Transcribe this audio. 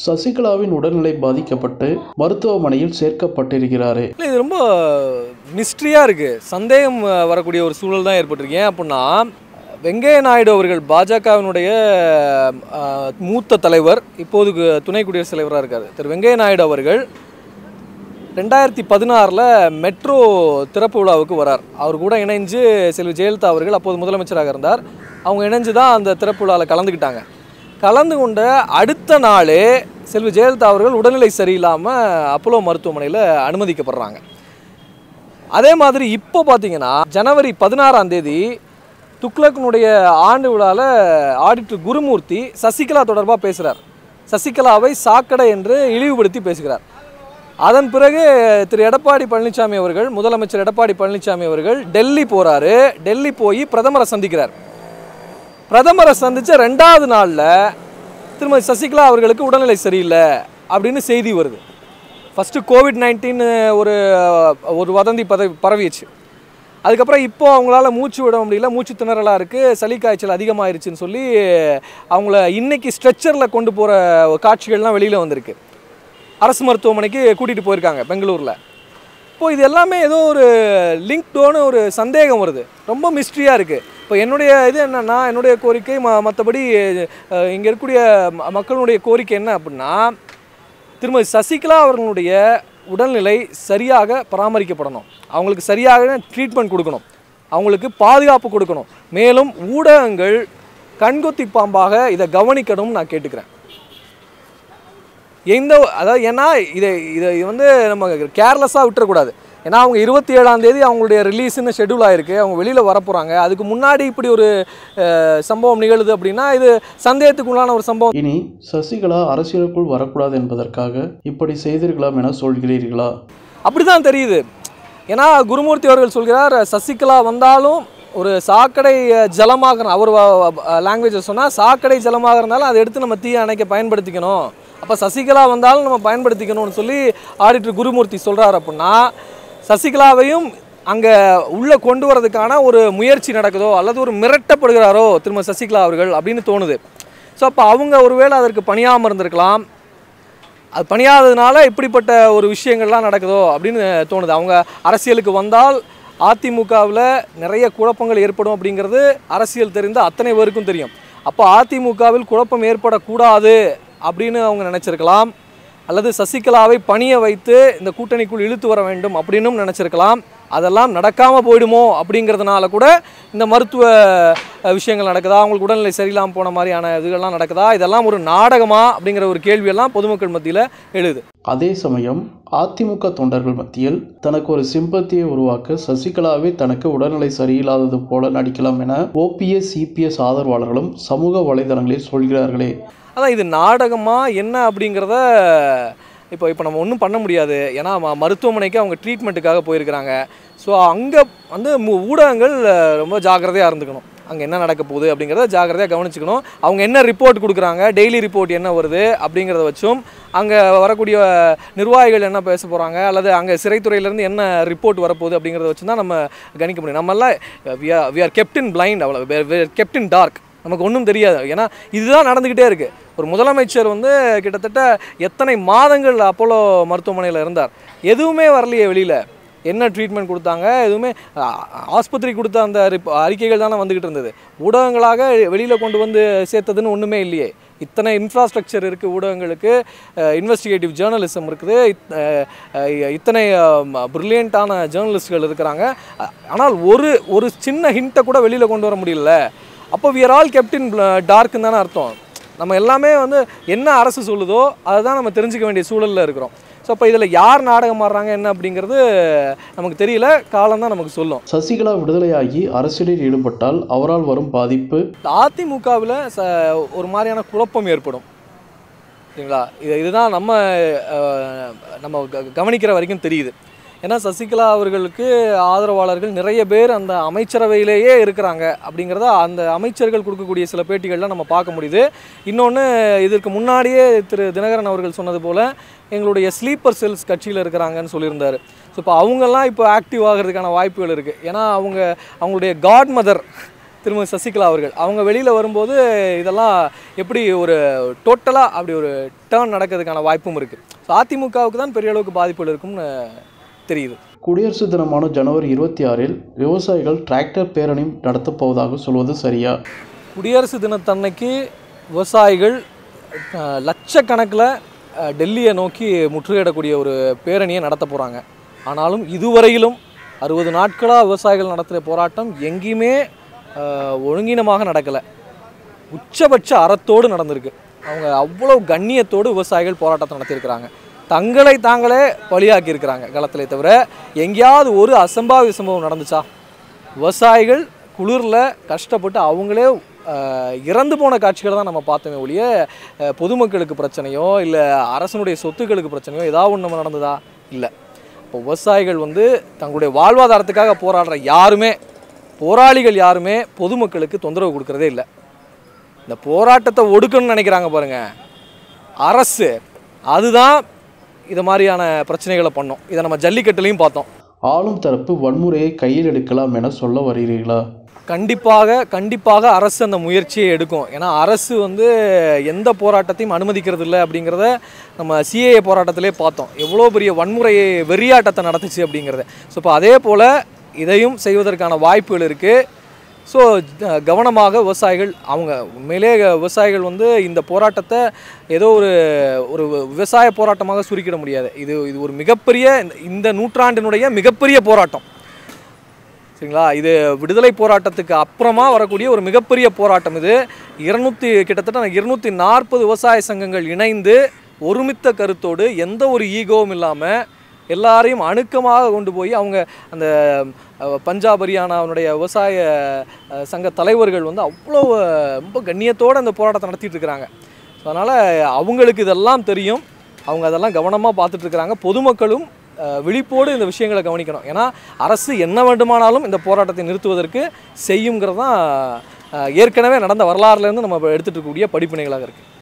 சசிகலாவின் உடல்நிலை பாதிக்கப்பட்டு மருத்துவமனையில் சேர்க்கப்பட்டிருக்கிறாரே இல்லை இது ரொம்ப மிஸ்ட்ரியாக இருக்குது சந்தேகம் அஹ், வரக்கூடிய ஒரு சூழல் தான் ஏற்பட்டிருக்கு ஏன் அப்படின்னா வெங்கைய நாயுடு அவர்கள் பாஜகவினுடைய அஹ், மூத்த தலைவர் இப்போது கு- துணை குடியரசுத் தலைவராக இருக்கார் திரு வெங்கைய நாயுடு அவர்கள் ரெண்டாயிரத்தி பதினாறில் மெட்ரோ திறப்பு விழாவுக்கு வரார் அவர் கூட இணைஞ்சு செல்வி ஜெயலலிதா அவர்கள் அப்போது முதலமைச்சராக இருந்தார் அவங்க இணைஞ்சு தான் அந்த திறப்பு விழாவில் கலந்துக்கிட்டாங்க கலந்து கொண்ட அடுத்த நாளே செல்வி ஜெயலலிதா அவர்கள் உடல்நிலை சரியில்லாமல் அப்போலோ மருத்துவமனையில் அனுமதிக்கப்படுறாங்க அதே மாதிரி இப்போ பார்த்தீங்கன்னா ஜனவரி பதினாறாம் தேதி துக்ளக்கினுடைய ஆண்டு விழாவில் ஆடிட்டர் குருமூர்த்தி சசிகலா தொடர்பாக பேசுகிறார் சசிகலாவை சாக்கடை என்று இழிவுபடுத்தி பேசுகிறார் அதன் பிறகு திரு எடப்பாடி பழனிசாமி அவர்கள் முதலமைச்சர் எடப்பாடி பழனிசாமி அவர்கள் டெல்லி போகிறாரு டெல்லி போய் பிரதமரை சந்திக்கிறார் பிரதமரை சந்தித்த ரெண்டாவது நாளில் திருமதி சசிகலா அவர்களுக்கு உடல்நிலை சரியில்லை அப்படின்னு செய்தி வருது ஃபஸ்ட்டு கோவிட் நைன்டீன் ஒரு ஒரு வதந்தி பத பரவிடுச்சு அதுக்கப்புறம் இப்போ அவங்களால மூச்சு விட முடியல மூச்சு திணறலாக இருக்குது சளி காய்ச்சல் அதிகமாயிருச்சுன்னு சொல்லி அவங்கள இன்னைக்கு ஸ்ட்ரெச்சரில் கொண்டு போகிற காட்சிகள்லாம் வெளியில் வந்திருக்கு அரசு மருத்துவமனைக்கு கூட்டிகிட்டு போயிருக்காங்க பெங்களூரில் இப்போ இது எல்லாமே ஏதோ ஒரு லிங்க்டோன்னு ஒரு சந்தேகம் வருது ரொம்ப மிஸ்ட்ரியாக இருக்குது இப்போ என்னுடைய இது என்னென்னா என்னுடைய கோரிக்கை ம மற்றபடி இங்கே இருக்கக்கூடிய ம- மக்களுடைய கோரிக்கை என்ன அப்படின்னா திருமதி சசிகலா அவர்களுடைய உடல்நிலை சரியாக பராமரிக்கப்படணும் அவங்களுக்கு சரியாக ட்ரீட்மெண்ட் கொடுக்கணும் அவங்களுக்கு பாதுகாப்பு கொடுக்கணும் மேலும் ஊடகங்கள் கண்கொத்தி பாம்பாக இதை கவனிக்கணும்னு நான் கேட்டுக்கிறேன் எந்த அதாவது ஏன்னா இதை இதை இது வந்து நம்ம கேர்லெஸ்ஸாக விட்டுறக்கூடாது ஏன்னா அவங்க இருபத்தி ஏழாம் தேதி அவங்களுடைய ரிலீஸ்னு ஷெட்யூல் ஆயிருக்கு அவங்க வெளியில் வரப்போகிறாங்க அதுக்கு முன்னாடி இப்படி ஒரு அஹ், சம்பவம் நிகழுது அப்படின்னா இது சந்தேகத்துக்குள்ளான ஒரு சம்பவம் இனி சசிகலா அரசியலுக்குள் வரக்கூடாது என்பதற்காக இப்படி செய்திருக்கலாம் என சொல்கிறீர்களா அப்படிதான் தெரியுது ஏன்னா குருமூர்த்தி அவர்கள் சொல்கிறார் சசிகலா வந்தாலும் ஒரு சாக்கடை அஹ், ஜலமாக அவர் லாங்குவேஜை சொன்னால் சாக்கடை ஜலமாக இருந்தாலும் அதை எடுத்து நம்ம தீ அணைக்க பயன்படுத்திக்கணும் அப்போ சசிகலா வந்தாலும் நம்ம பயன்படுத்திக்கணும்னு சொல்லி ஆடிட்டர் குருமூர்த்தி சொல்கிறார் அப்படின்னா சசிகலாவையும் அங்கே உள்ளே கொண்டு வரதுக்கான ஒரு முயற்சி நடக்குதோ அல்லது ஒரு மிரட்டப்படுகிறாரோ திரும்ப சசிகலா அவர்கள் அப்படின்னு தோணுது ஸோ அப்போ அவங்க ஒருவேளை அதற்கு பணியாமல் இருந்திருக்கலாம் அது பணியாததுனால இப்படிப்பட்ட ஒரு விஷயங்கள்லாம் நடக்குதோ அப்படின்னு தோணுது அவங்க அரசியலுக்கு வந்தால் அதிமுகவில் நிறைய குழப்பங்கள் ஏற்படும் அப்படிங்கிறது அரசியல் தெரிந்த அத்தனை பேருக்கும் தெரியும் அப்போ அதிமுகவில் குழப்பம் ஏற்படக்கூடாது அப்படின்னு அவங்க நினச்சிருக்கலாம் அல்லது சசிகலாவை பணிய வைத்து இந்த கூட்டணிக்குள் இழுத்து வர வேண்டும் அப்படின்னும் நினச்சிருக்கலாம் அதெல்லாம் நடக்காமல் போயிடுமோ அப்படிங்கிறதுனால கூட இந்த மருத்துவ அஹ், விஷயங்கள் நடக்குதா அவங்களுக்கு உடல்நிலை சரியில்லாமல் போன மாதிரியான இதுகள்லாம் நடக்குதா இதெல்லாம் ஒரு நாடகமா அப்படிங்கிற ஒரு கேள்வியெல்லாம் பொதுமக்கள் மத்தியில் எழுது அதே சமயம் அதிமுக தொண்டர்கள் மத்தியில் தனக்கு ஒரு சிம்பத்தியை உருவாக்க சசிகலாவே தனக்கு உடல்நிலை சரியில்லாதது போல நடிக்கலாம் என ஓபிஎஸ் சிபிஎஸ் ஆதரவாளர்களும் சமூக வலைதளங்களில் சொல்கிறார்களே அதான் இது நாடகமா என்ன அப்படிங்கிறத இப்போ இப்போ நம்ம ஒன்றும் பண்ண முடியாது ஏன்னா ம- மருத்துவமனைக்கு அவங்க ட்ரீட்மெண்ட்டுக்காக போயிருக்கிறாங்க ஸோ அங்கே வந்து மு- ஊடகங்கள் அஹ், ரொம்ப ஜாக்கிரதையாக இருந்துக்கணும் அங்கே என்ன நடக்க போகுது அப்படிங்கிறத ஜாக்கிரதையாக கவனிச்சுக்கணும் அவங்க என்ன ரிப்போர்ட் கொடுக்குறாங்க டெய்லி ரிப்போர்ட் என்ன வருது அப்படிங்கிறத வச்சும் அங்கே வரக்கூடிய நிர்வாகிகள் என்ன பேச போகிறாங்க அல்லது அங்கே சிறைத்துறையிலேருந்து என்ன ரிப்போர்ட் வரப்போகுது அப்படிங்கிறத வச்சு தான் நம்ம கணிக்க முடியும் நம்மெல்லாம் we are kept in blind அவ்வளோ கெப்ட் இன் டார்க் நமக்கு ஒன்றும் தெரியாது ஏன்னா இதுதான் நடந்துக்கிட்டே இருக்குது ஒரு முதலமைச்சர் வந்து கிட்டத்தட்ட எத்தனை மாதங்கள் அப்போலோ மருத்துவமனையில் இருந்தார் எதுவுமே வரலையே வெளியில் என்ன ட்ரீட்மெண்ட் கொடுத்தாங்க எதுவுமே ஆ, ஆஸ்பத்திரி கொடுத்த அந்த ரிப் அறிக்கைகள் தானே வந்துக்கிட்டு இருந்தது ஊடகங்களாக வெளியில் கொண்டு வந்து சேர்த்ததுன்னு ஒன்றுமே இல்லையே இத்தனை இன்ஃப்ராஸ்ட்ரக்சர் இருக்குது ஊடகங்களுக்கு இன்வெஸ்டிகேட்டிவ் ஜேர்னலிசம் இருக்குது இத்- அஹ், அஹ், இத்தனை ப்ரில்லியண்ட்டான ஜேர்னலிஸ்ட்கள் இருக்கிறாங்க அ- ஆனால் ஒரு ஒரு சின்ன ஹிண்ட்டை கூட வெளியில் கொண்டு வர முடியல அப்போ we are all kept in டார்க்குன்னு தானே அர்த்தம் நம்ம எல்லாமே வந்து என்ன அரசு சொல்லுதோ அதை தான் நம்ம தெரிஞ்சுக்க வேண்டிய சூழலில் இருக்கிறோம் ஸோ அப்போ இதில் யார் நாடகம் ஆடுறாங்க என்ன அப்படிங்கிறது நமக்கு தெரியல காலம் தான் நமக்கு சொல்லும் சசிகலா விடுதலையாகி அரசியலில் ஈடுபட்டால் அவரால் வரும் பாதிப்பு அதிமுகவில் ச ஒரு மாதிரியான குழப்பம் ஏற்படும் சரிங்களா இது இதுதான் நம்ம அஹ், நம்ம க- கவனிக்கிற வரைக்கும் தெரியுது ஏன்னா சசிகலா அவர்களுக்கு ஆதரவாளர்கள் நிறைய பேர் அந்த அமைச்சரவையிலேயே இருக்கிறாங்க அப்படிங்கிறத அந்த அமைச்சர்கள் கொடுக்கக்கூடிய சில பேட்டிகள்லாம் நம்ம பார்க்க முடியுது இன்னொன்று இதற்கு முன்னாடியே திரு தினகரன் அவர்கள் சொன்னது போல் எங்களுடைய ஸ்லீப்பர் செல்ஸ் கட்சியில் இருக்கிறாங்கன்னு சொல்லியிருந்தார் ஸோ இப்போ அவங்கெல்லாம் இப்போ ஆக்டிவ் ஆகிறதுக்கான வாய்ப்புகள் இருக்குது ஏன்னா அவங்க அவங்களுடைய காட் மதர் திருமதி சசிகலா அவர்கள் அவங்க வெளியில் வரும்போது இதெல்லாம் எப்படி ஒரு டோட்டலாக அப்படி ஒரு டேர்ன் நடக்கிறதுக்கான வாய்ப்பும் இருக்குது ஸோ அதிமுகவுக்கு தான் பெரிய அளவுக்கு பாதிப்புகள் இருக்கும்னு தெரியுது குடியரசு தினமான ஜனவரி இருபத்தி ஆறில் விவசாயிகள் டிராக்டர் பேரணி நடத்தப் போவதாக சொல்வது சரியா குடியரசு தினத்தன்னைக்கு விவசாயிகள் அஹ், லட்சக்கணக்கில் அஹ், டெல்லியை நோக்கி முற்றுகையிடக்கூடிய ஒரு பேரணியை நடத்த போகிறாங்க ஆனாலும் இதுவரையிலும் அறுபது நாட்களாக விவசாயிகள் நடத்துகிற போராட்டம் எங்கேயுமே அஹ், ஒழுங்கீனமாக நடக்கலை உச்சபட்ச அறத்தோடு நடந்திருக்கு அவங்க அவ்வளோ கண்ணியத்தோடு விவசாயிகள் போராட்டத்தை நடத்தியிருக்கிறாங்க தங்களை தாங்களே பலியாக்கி இருக்கிறாங்க களத்திலே தவிர எங்கேயாவது ஒரு அசம்பாவித சம்பவம் நடந்துச்சா விவசாயிகள் குளிரில் கஷ்டப்பட்டு அவங்களே அஹ், இறந்து போன காட்சிகளை தான் நம்ம பார்த்தோமே ஒழிய அஹ், பொதுமக்களுக்கு பிரச்சனையோ இல்லை அரசனுடைய சொத்துக்களுக்கு பிரச்சனையோ ஏதாவது ஒன்று நடந்ததா இல்லை இப்போ விவசாயிகள் வந்து தங்களுடைய வாழ்வாதாரத்துக்காக போராடுற யாருமே போராளிகள் யாருமே பொதுமக்களுக்கு தொந்தரவு கொடுக்கறதே இல்லை இந்த போராட்டத்தை ஒடுக்கணும்னு நினைக்கிறாங்க பாருங்க அரசு அதுதான் இது மாதிரியான பிரச்சனைகளை பண்ணும் இதை நம்ம ஜல்லிக்கட்டுலையும் பார்த்தோம் ஆளும் தரப்பு வன்முறையை கையில் எடுக்கலாம் என சொல்ல வருகிறீர்களா கண்டிப்பாக கண்டிப்பாக அரசு அந்த முயற்சியை எடுக்கும் ஏன்னா அரசு வந்து எந்த போராட்டத்தையும் அனுமதிக்கிறது இல்லை அப்படிங்கிறத நம்ம சிஏஏ போராட்டத்திலே பார்த்தோம் எவ்வளோ பெரிய வன்முறையை வெறியாட்டத்தை நடத்துச்சு அப்படிங்கிறத ஸோ இப்போ அதே போல் இதையும் செய்வதற்கான வாய்ப்புகள் இருக்குது ஸோ கவனமாக விவசாயிகள் அவங்க உண்மையிலே விவசாயிகள் வந்து இந்த போராட்டத்தை ஏதோ ஒரு ஒரு விவசாய போராட்டமாக சுருக்கிட முடியாது இது இது ஒரு மிகப்பெரிய இந்த- இந்த நூற்றாண்டினுடைய மிகப்பெரிய போராட்டம் சரிங்களா இது விடுதலை போராட்டத்துக்கு அப்புறமா வரக்கூடிய ஒரு மிகப்பெரிய போராட்டம் இது இருநூத்தி கிட்டத்தட்ட இருநூத்தி நாற்பது விவசாய சங்கங்கள் இணைந்து ஒருமித்த கருத்தோடு எந்த ஒரு ஈகோவும் இல்லாமல் எல்லாரையும் அணுக்கமாக கொண்டு போய் அவங்க அந்த அஹ், பஞ்சாப் ஹரியானாவுடைய விவசாய அஹ், சங்க தலைவர்கள் வந்து அவ்வளோ அஹ், ரொம்ப கண்ணியத்தோடு அந்த போராட்டத்தை நடத்திட்டு இருக்கிறாங்க அதனால் அவங்களுக்கு இதெல்லாம் தெரியும் அவங்க அதெல்லாம் கவனமாக பார்த்துட்டு இருக்கிறாங்க பொதுமக்களும் அஹ், விழிப்போடு இந்த விஷயங்களை கவனிக்கணும் ஏன்னா அரசு என்ன வேண்டுமானாலும் இந்த போராட்டத்தை நிறுத்துவதற்கு செய்யுங்கிறது தான் அஹ், ஏற்கனவே நடந்த வரலாறுலேருந்து நம்ம எடுத்துகிட்டு இருக்கக்கூடிய படிப்பினைகளாக இருக்குது